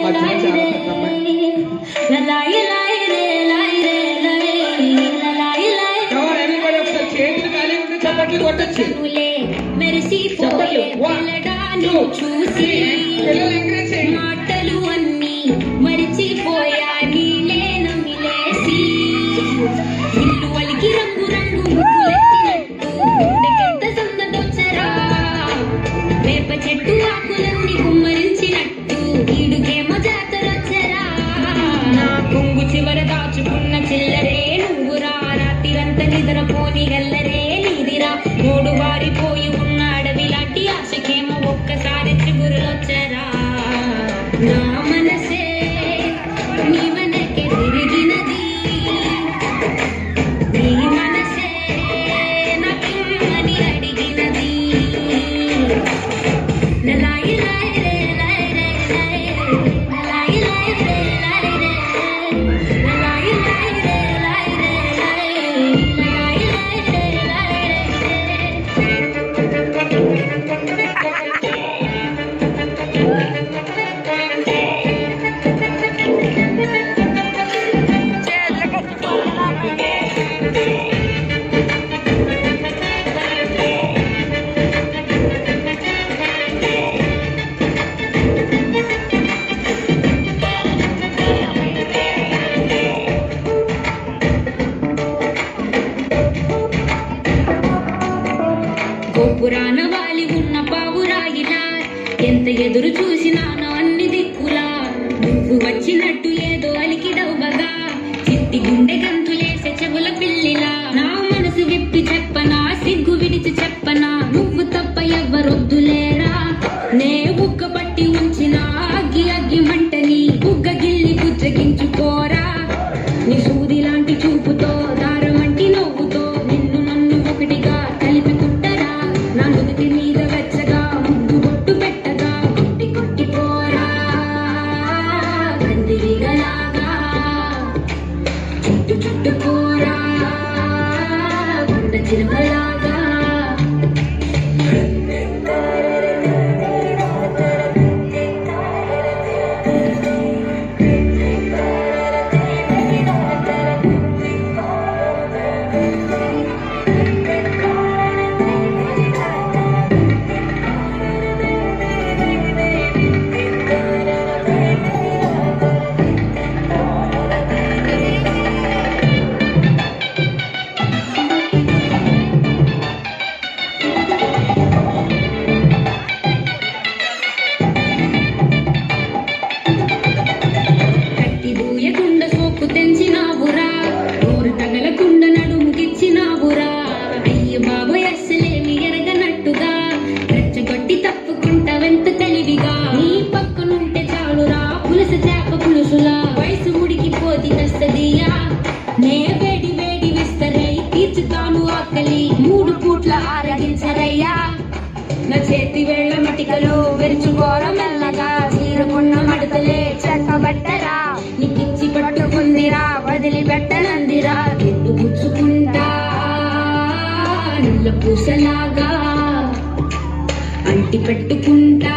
మధ్యలో చాలా పెద్ద అమ్మాయి. లలాయి లాయి రే లాయి రే లాయి లలాయి లాయి Come on, everybody, ఒకసారి చేతులు ఖాళీ ఉంటే చప్పట్లు కొట్టచ్చు పూలే మెరిసిపోయే చెప్పండి. One, పిల్లడాన్ని two, చూసి పిల్లలు ఎంకరేజ్ చేయండి మాటలు అన్నీ మరిచిపోయా నీలే నమిలేసి ఇల్లు వలికి రంగు రంగు ముగ్గులెత్తినట్టు గుండెకెంత సందడొచ్చరా వేప చెట్టు ఆకులన్నీ కుమ్మరించినట్టు ఈడుకేమో జాతరొచ్చరా నా కొంగు చివర దాచుకున్న చిల్లరే నువ్వురా రాత్రిరంతా నిద్రపోని గల్లరే నీదిరా మూడు వారిపోయి ఉన్న అడవి లాంటి ఆశకేమో ఒక్కసారి చిగురులొచ్చరా నా మనసే నీ వెనకే తిరిగినది నీ మనసే నాకిమ్మని అడిగినది లలాయి లాయి రే లాయి రే లాయి లలాయి లాయి రే లాయి రే లలాయి లాయి రే లాయి రే లాయి లలాయి లాయి రే లాయి రే గోపురాన వాలి ఉన్న పావురాయిలా ఎంత ఎదురు చూసినానో అన్ని దిక్కులా నువ్వు వచ్చినట్టు ఏదో అలికిడవ్వగా చిట్టి గుండె గంతులేసే చెవుల పిల్లిలా నా మనసు విప్పి చెప్పనా సిగ్గు విడిచి చెప్పనా నువ్వు తప్ప ఎవ్వరొద్దులేరా నే బుగ్గ పట్టి ఉంచిన అగ్గి అగ్గి మంటని బుగ్గ గిల్లి బుజ్జగించుకోరా నీ సూది లాంటి చూపుతో దారమంటి నవ్వుతో నిన్ను నన్ను ఒకటిగా కలిపి కుట్టరా నా నుదుటి మీద వెచ్చగా ముద్దు బొట్టు పెట్టగా కొట్టి కొట్టి పోరా కందిరిగలాగా చుట్టు చుట్టు పోరా కొండ చిలుకలాగా కట్టి బూయకుండ సోకు తెంచినావురా నోరు తగలకుండ నడుముకిచ్చినావురా అయ్య బాబోయ్ అస్సలేమి ఎరగనట్టుగా రెచ్చగొట్టి తప్పుకుంటావెంత తెలివిగా నీ పక్కనుంటే చాలురా పులస చేప పులుసులా వయసు ఉడికిపోతి కస్తదియా నే వేడి వేడి విస్తరై తీర్చుతాను ఆకలి మూడు పూట్ల ఆరగించరయ్యా నా చేతి వేళ్ల మటికలు విరుచుకోర మెల్లగా చీరకున్న మడతలే చెక్కబట్టరా నీకిచ్చి పట్టుకుందిరా వదిలిపెట్టనందిరా ఎట్టు గుచ్చుకుంటా నల్ల పూసలాగా అంటి పెట్టుకుంటా